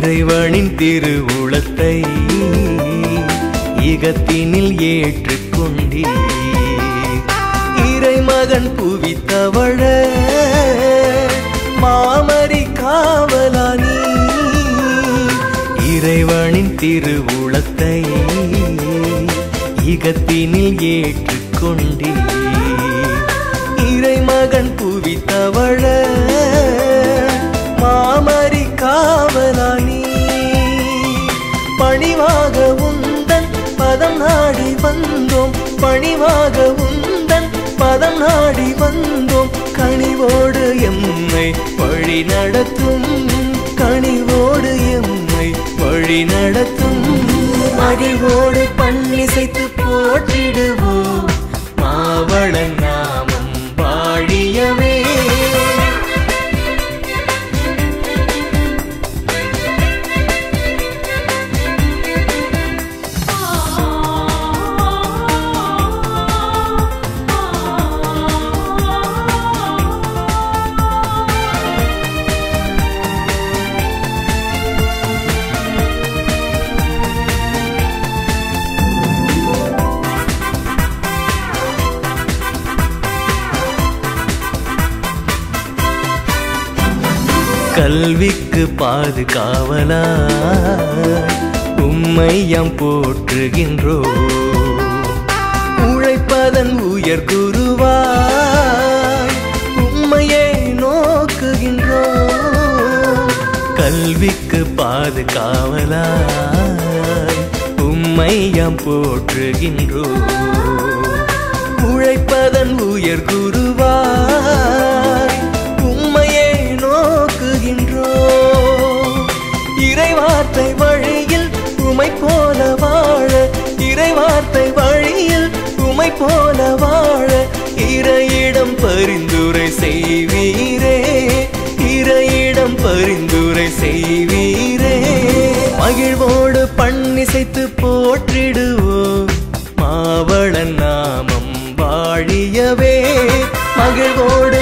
இறைவனின் திருவுளத்தை இகத்தினில் ஏற்றுக்கொண்டே இறைமகன் புவித்தவழ மாமரி காவலானி இறைவனின் திருவுளத்தை இகத்தினில் ஏற்றுக்கொண்டே இறைமகன் புவித்தவழ மாமரி காவலானி பணிவாக உந்தன் பதம் நாடி வந்தோம் பணிவாக உந்தன் பதம் நாடி வந்தோம் கனிவோடு எம்மை வழி நடத்தும் கனிவோடு எம்மை வழி நடத்தும் மகிழ்வோடு பண்ணிசைத்து போற்றிடுவோம் மாவளன் நாமம் வாழியவே கல்விக்கு பாதுகாவலா உம்மையம் போற்றுகின்றோ உழைப்பதன் உயர் குருவாய் உம்மையே நோக்குகின்றோ கல்விக்கு பாதுகாவலாய் உம்மையம் போற்றுகின்றோ உழைப்பதன் உயர் குருவாய் உம்மையே நோக்குகின்றோ இறைவார்த்தை வழியில் உமை போல வாழ இறைவார்த்தை வழியில் உமை போல வாழ இறையிடம் பரிந்துரை செய்வீரே இறையிடம் பரிந்துரை செய்வீரே மகிழ்வோடு பண்ணிசைத்து போற்றிடுவோம் மாவளன் நாமம் வாழியவே மகிழ்வோடு